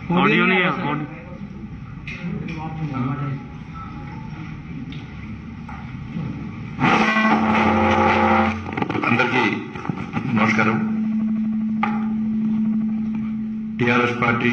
audio नहीं है आवाज ऑडियो అందరికీ నమస్కారం టిఆర్ఎస్ పార్టీ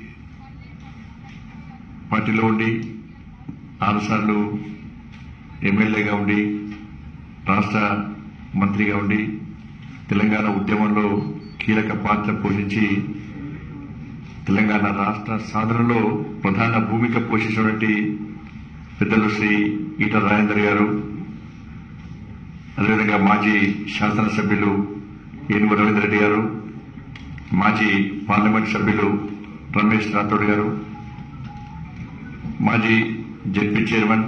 పార్టీలో ఉండి ఆరుసార్లు ఎమ్మెల్యేగా ఉండి రాష్ట్ర మంత్రిగా ఉండి తెలంగాణ ఉద్యమంలో కీలక పాత్ర పోషించి తెలంగాణ రాష్ట్ర సాధనలో ప్రధాన భూమిక పోషించినటువంటి పెద్దలు శ్రీ ఈట రాజేందర్ గారు అదేవిధంగా మాజీ శాసనసభ్యులు ఏనుగు రవీంద్ర రెడ్డి గారు మాజీ పార్లమెంట్ సభ్యులు రమేష్ రాథోడ్ గారు మాజీ జడ్పీ చైర్మన్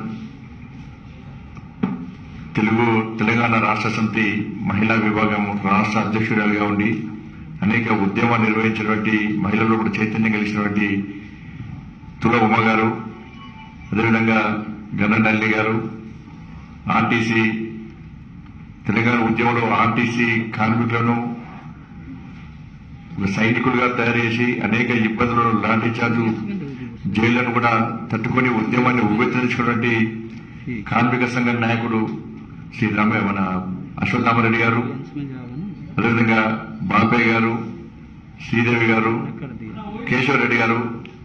తెలుగు తెలంగాణ రాష్ట్ర సమితి మహిళా విభాగం రాష్ట్ర అధ్యక్షురాలుగా ఉండి అనేక ఉద్యమాలు నిర్వహించినటువంటి మహిళలు కూడా చైతన్యం కలిగినటువంటి తుల ఉమ గారు అదేవిధంగా గన్ననల్లి గారు ఆర్టీసీ తెలంగాణ ఉద్యమంలో ఆర్టీసీ కార్మికులను ఒక సైనికులుగా తయారు చేసి అనేక ఇబ్బందులను లాఠీ చార్జు జైళ్లను కూడా తట్టుకొని ఉద్యమాన్ని ఉవ్వెత్తరించుకున్నటువంటి కార్మిక సంఘ నాయకుడు శ్రీ రామ మన అశ్వత్ రామారెడ్డి గారు इसमें जाओगे ना అదేవిధంగా బాబాయ్ గారు శ్రీదేవి గారు कर दिया కేశవరెడ్డి గారు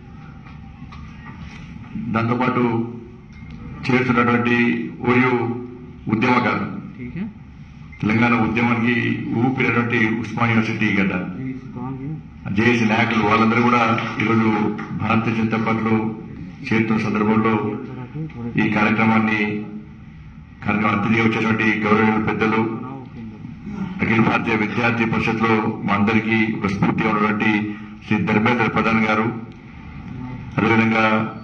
దాంతోపాటు చేరుతున్నటువంటి ఓయూ ఉద్యమకారు ठीक है తెలంగాణ ఉద్యమానికి ఊపినటువంటి ఉస్మాన్ యూనివర్సిటీ గడ్డ ये इस गाँव में జేఏసీ నాయకులు వాళ్ళందరూ కూడా ఈరోజు భారతీయ జనతా పార్టీలో చేరుతున్న సందర్భంలో थोड़े ఈ కార్యక్రమాన్ని కార్యక్రమం అతిథిగా వచ్చేటువంటి గౌరవ పెద్దలు बनाओ के अंदर అఖిల భారతీయ విద్యార్థి పరిషత్లో మా అందరికీ ఒక స్ఫూర్తిగా ఉన్నటువంటి శ్రీ ధర్మేంద్ర ప్రధాన్ గారు అదేవిధంగా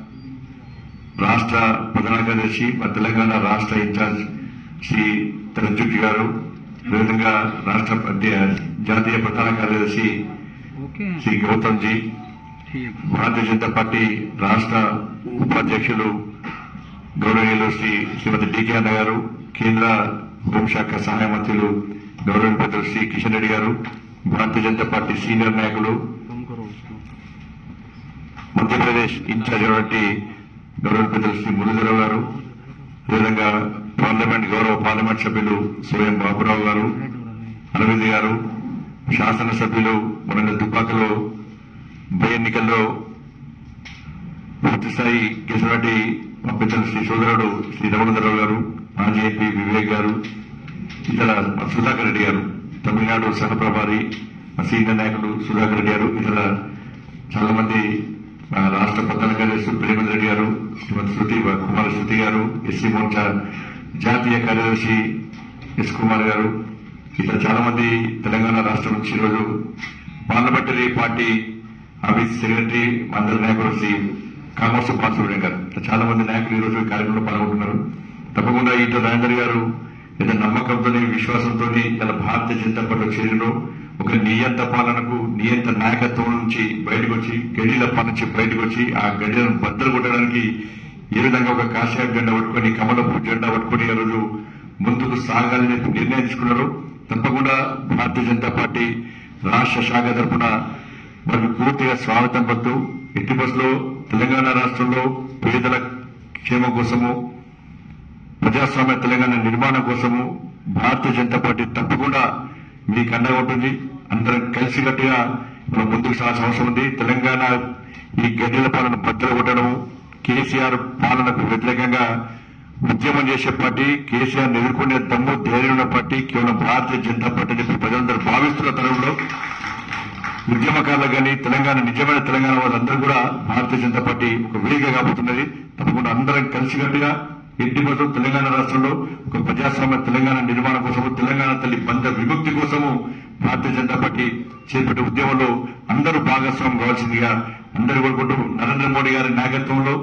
రాష్ట్ర ప్రధాన కార్యదర్శి మా తెలంగాణ రాష్ట్ర ఇన్ఛార్జ్ శ్రీ తరజుకి గారు అదేవిధంగా రాష్ట్ర అధ్య- జాతీయ ప్రధాన కార్యదర్శి ओके శ్రీ గౌతమ్ జీ ठीक భారతీయ జనతా పార్టీ రాష్ట్ర ఉపాధ్యక్షులు గౌరవనీయులు శ్రీ శ్రీమతి డికే అన్న గారు కేంద్ర హోంశాఖ సహాయ మంత్రులు గౌరవ పెద్దలు శ్రీ కిషన్ రెడ్డి గారు భారతీయ జనతా పార్టీ సీనియర్ నాయకులు कम करो उसको మధ్యప్రదేశ్ ఇన్ఛార్జ్ అయినటువంటి గౌరవ పెద్దలు శ్రీ మురళీధరరావు గారు అదేవిధంగా పార్లమెంట్ గౌరవ పార్లమెంట్ సభ్యులు స్వయం బాబురావు గారు रेड हो रहा है అరవింద్ గారు శాసనసభ్యులు మన దుబ్బాకలో ఉప ఎన్నికల్లో పూర్తి స్థాయి గెలిచినటువంటి మా పెద్దలు శ్రీ సోదరుడు శ్రీ రమణధరరావు గారు మాజీ ఎంపీ వివేక్ గారు ఇతర మా సుధాకర్ రెడ్డి గారు తమిళనాడు సహప్రభారి మా సీనియర్ నాయకుడు సుధాకర్ రెడ్డి గారు ఇతర చాలా మంది మా రాష్ట్ర ప్రధాన కార్యదర్శి ప్రేమేంద్ర రెడ్డి గారు శ్రీమతి శృతి కుమార శృతి గారు ఎస్సీ మోర్చా జాతీయ కార్యదర్శి ఎస్ కుమార్ గారు ఇతర చాలా మంది తెలంగాణ రాష్ట్రం నుంచి ఈరోజు పార్లమెంటరీ పార్టీ ఆఫీస్ సెక్రటరీ మా అందరి నాయకులు శ్రీ కామర్స్ బాలసుబ్రహ్మణ్యం గారు ఇట్లా చాలా మంది నాయకులు ఈరోజు ఈ కార్యక్రమంలో పాల్గొంటున్నారు తప్పకుండా ఈట రాజేందర్ గారు ఏదో నమ్మకంతో విశ్వాసంతో ఇలా భారతీయ జనతా పార్టీలో చేరినో ఒక నియంత పాలనకు నియంత నాయకత్వం నుంచి బయటకు వచ్చి గడిల పాలన నుంచి బయటకు వచ్చి ఆ గడిలను బద్దలు కొట్టడానికి ఏ విధంగా ఒక కాషాయ జెండా పట్టుకొని కమలపు జెండా పట్టుకొని ఈ రోజు ముందుకు సాగాలని నిర్ణయం తీసుకున్నారు తప్పకుండా భారతీయ జనతా పార్టీ రాష్ట్ర శాఖ తరఫున వారికి పూర్తిగా స్వాగతం పడుతూ ఎట్టి బస్సులో తెలంగాణ రాష్ట్రంలో పేదల క్షేమం కోసము ప్రజాస్వామ్య తెలంగాణ నిర్మాణం కోసము భారతీయ జనతా పార్టీ తప్పకుండా మీకు అండగా ఉంటుంది అందరం కలిసికట్టుగా మనం ముందుకు సాగాల్సిన అవసరం ఉంది తెలంగాణ ఈ గడ్డల పాలన బద్దలు కొట్టడం కేసీఆర్ పాలనకు వ్యతిరేకంగా ఉద్యమం చేసే పార్టీ కేసీఆర్ ఎదుర్కొనే దమ్ము ధైర్యం ఉన్న పార్టీ కేవలం భారతీయ జనతా పార్టీ అని చెప్పి ప్రజలందరూ భావిస్తున్న తరంలో ఉద్యమకారులు కానీ తెలంగాణ నిజమైన తెలంగాణ వాళ్ళందరూ కూడా భారతీయ జనతా పార్టీ ఒక వేదిక కాబోతున్నది తప్పకుండా అందరం కలిసికట్టుగా ఎట్టి కోసం తెలంగాణ రాష్ట్రంలో ఒక ప్రజాస్వామ్య తెలంగాణ నిర్మాణం కోసము తెలంగాణ తల్లి బంధ విముక్తి కోసము భారతీయ జనతా పార్టీ చేపట్టే ఉద్యమంలో అందరూ భాగస్వామ్యం కావాల్సిందిగా అందరూ కోరుకుంటూ నరేంద్ర మోడీ గారి నాయకత్వంలో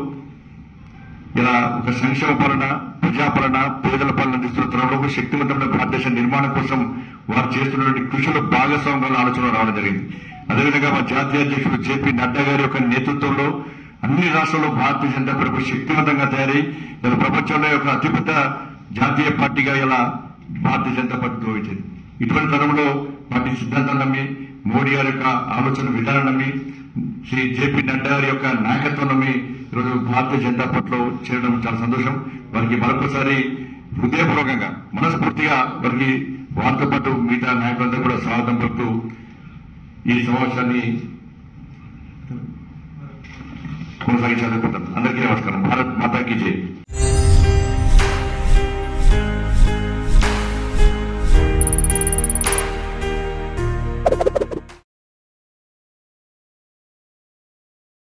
ఇలా ఒక సంక్షేమ పాలన ప్రజాపాలన పేదల పాలన అందిస్తున్న తరంలో ఒక శక్తివంతమైన భారతదేశ నిర్మాణం కోసం వారు చేస్తున్నటువంటి కృషిలో భాగస్వామ్యాల ఆలోచన రావడం జరిగింది అదేవిధంగా మా జాతీయ అధ్యక్షుడు జేపీ నడ్డా గారి యొక్క నేతృత్వంలో అన్ని రాష్ట్రాల్లో భారతీయ జనతా పార్టీ ఒక శక్తివంతంగా తయారై ఇలా ప్రపంచంలో ఒక అతిపెద్ద జాతీయ పార్టీగా ఇలా భారతీయ జనతా పార్టీ గౌరవించింది ఇటువంటి తరంలో పార్టీ సిద్ధాంతం నమ్మి మోడీ గారి యొక్క ఆలోచన విధానం నమ్మి శ్రీ జేపీ నడ్డా గారి యొక్క నాయకత్వంలో మీ ఈరోజు భారతీయ జనతా పార్టీలో చేరడం చాలా సంతోషం వారికి మరొకసారి హృదయపూర్వకంగా మనస్ఫూర్తిగా వారికి వారితో పాటు మిగతా నాయకులందరూ కూడా స్వాగతం పలుకుతూ ఈ సమావేశాన్ని కొనసాగించాలనుకుంటాం అందరికీ నమస్కారం భారత్ మాతాకి జై